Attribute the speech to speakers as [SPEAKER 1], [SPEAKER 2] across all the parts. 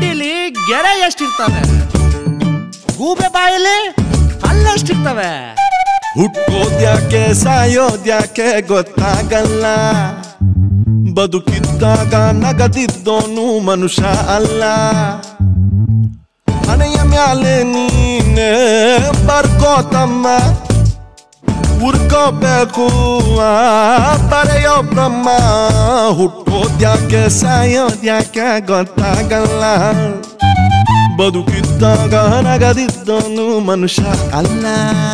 [SPEAKER 1] ಗುಂಡಿಲಿ ಗೆರೆ ಎಷ್ಟಿರ್ತವೆ ಗೂಬೆ ಬಾಯಲ್ಲಿ ಅಲ್ಲೆಷ್ಟಿರ್ತವೆ
[SPEAKER 2] ಹುಟ್ಟೋದ್ಯಾಕೆ ಸಾಯೋದ್ಯಾಕೆ ಗೊತ್ತಾಗಲ್ಲ ಬದುಕಿದ್ದಾಗ ನಗದಿದ್ದೋನು ಮನುಷ್ಯ ಅಲ್ಲ ಹಣೆಯ ಮ್ಯಾಲೆ ನೀನೆ ಬರ್ಕೋತಮ್ಮ ಉರ್ಕೋಬೇಕು ಆ ಬರೆಯೋ ಬ್ರಹ್ಮ ಹುಟ್ಟೋದ್ಯಾಕೆ ಸಾಯೋದ್ಯಾಕೆ ಗೊತ್ತಾಗಲ್ಲ ಬದುಕಿದ್ದಾಗ ನಗದಿದ್ದೋನು ಮನುಷ್ಯ ಅಲ್ಲ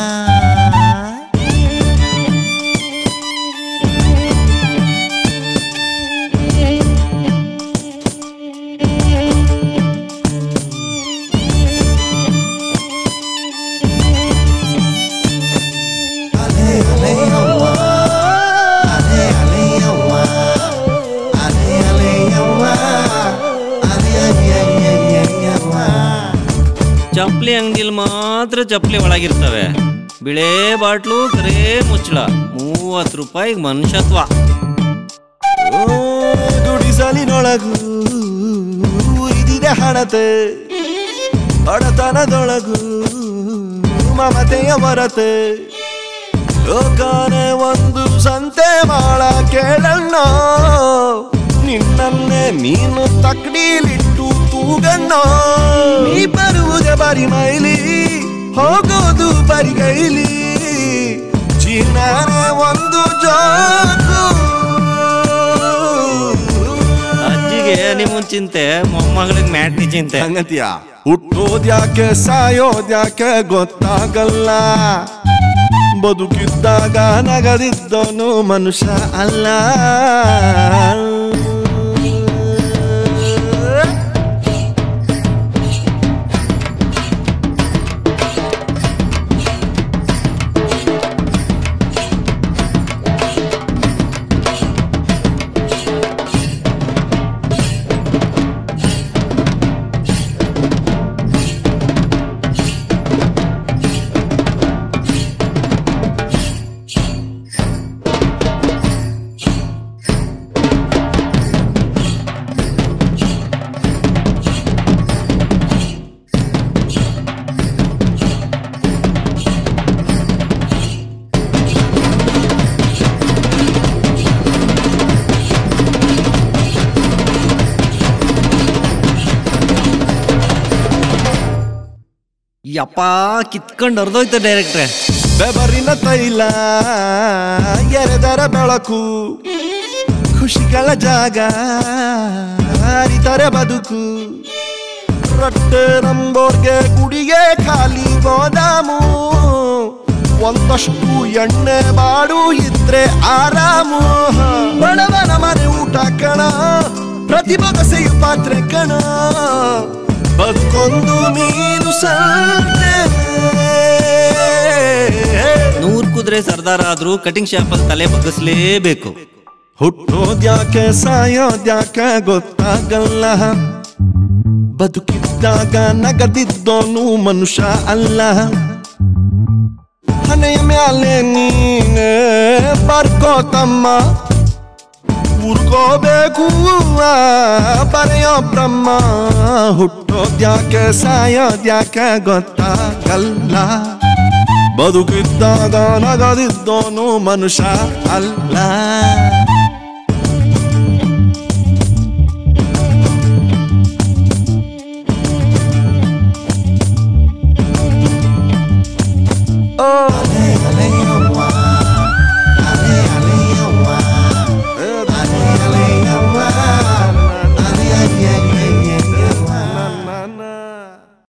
[SPEAKER 3] ಚಪ್ಪಲಿ ಅಂಗಡಿಲಿ ಮಾತ್ರ ಚಪ್ಪಲಿ ಒಳಗಿರ್ತವೆ ಬಿಳೆ ಬಾಟ್ಲು ಕರೇ ಮುಚ್ಚಳ ಮೂವತ್ತು ರೂಪಾಯಿಗೆ ಮನುಷ್ಯತ್ವ
[SPEAKER 2] ಓ, ಗುಡಿಸಲಿನೊಳಗು ಇದಿದೆ ಹಣತೆ ಬಡತನದೊಳಗು ಮಮತೆಯ ಮರತೆ ಲೋಕನೇ ಒಂದು ಸಂತೆ ಮಾಡ ಕೇಳಣ್ಣ ನಿನ್ನನ್ನೇ ನೀನು ತಕ್ಡೀಲಿಟ್ಟು ತೂಗಣ್ಣ ನೀ ಬರುವುದೇ ಬರಿ ಮೈಲಿ ಹೋಗೋದು ಬರಿಗೈಲಿ ಜೀವನನೇ ಒಂದು ಜೋಕು
[SPEAKER 3] ಅಜ್ಜಿಗೆ ನಿಮ್ಮನ್ ಚಿಂತೆ ಮೊಮ್ಮಗಳಿಗೆ ಮ್ಯಾಟ್ನಿ ಚಿಂತೆ
[SPEAKER 2] ಸಂಗತಿಯ ಹುಟ್ಟೋದ್ಯಾಕೆ ಸಾಯೋದ್ಯಾಕೆ ಗೊತ್ತಾಗಲ್ಲ ಬದುಕಿದ್ದಾಗ ನಗದಿದ್ದವನು ಮನುಷ್ಯ ಅಲ್ಲ
[SPEAKER 3] ಯಪ್ಪ ಕಿತ್ಕೊಂಡು ಹೊರದೋಯ್ತು ಡೈರೆಕ್ಟ್ರೆ
[SPEAKER 2] ಬೆವರಿನ ತೈಲ ಎರೆದರ ಬೆಳಕು ಖುಷಿಗಳ ಜಾಗ ಹರಿತರೆ ಬದುಕು ರಟ್ಟೆ ನಂಬೋರ್ಗೆ ಕುಡಿಗೆ ಖಾಲಿ ಗೋದಾಮು ಒಂದಷ್ಟು ಎಣ್ಣೆ ಬಾಡು ಇದ್ರೆ ಆರಾಮು ಬಡವನ ಮನೆ ಊಟ ಕಣ ಪ್ರತಿಭಗಸೆಯು ಪಾತ್ರೆ ಕಣ ಬದುಕೊಂದು ಮೀನು ಸಂತೆ
[SPEAKER 3] ನೂರ್ ಕುದುರೆ ಸರ್ದಾರ ಆದ್ರೂ ಕಟಿಂಗ್ ಶಾಪಲ್ಲಿ ತಲೆ ಬಗ್ಗಿಸ್ಲೇಬೇಕು
[SPEAKER 2] ಹುಟ್ಟೋದ್ಯಾಕೆ ಸಾಯೋದ್ಯಾಕೆ ಗೊತ್ತಾಗಲ್ಲ ಬದುಕಿದ್ದಾಗ ನಗದಿದ್ದೋನು ಮನುಷ್ಯ ಅಲ್ಲ ಹಣೆಯ ಮ್ಯಾಲೆ ನೀನೆ ಬರ್ಕೋತಮ್ಮ ಉರ್ಕೋಬೇಕು ಆ ಬರೆಯೋ ಬ್ರಹ್ಮ ಹುಟ್ಟೋದ್ಯಾಕೆ ಸಾಯೋದ್ಯಾಕೆ ಗೊತ್ತಾಗಲ್ಲ ಬದುಕಿದ್ದಾಗ ನಗದಿದ್ದೋನು ಮನುಷ್ಯ ಅಲ್ಲ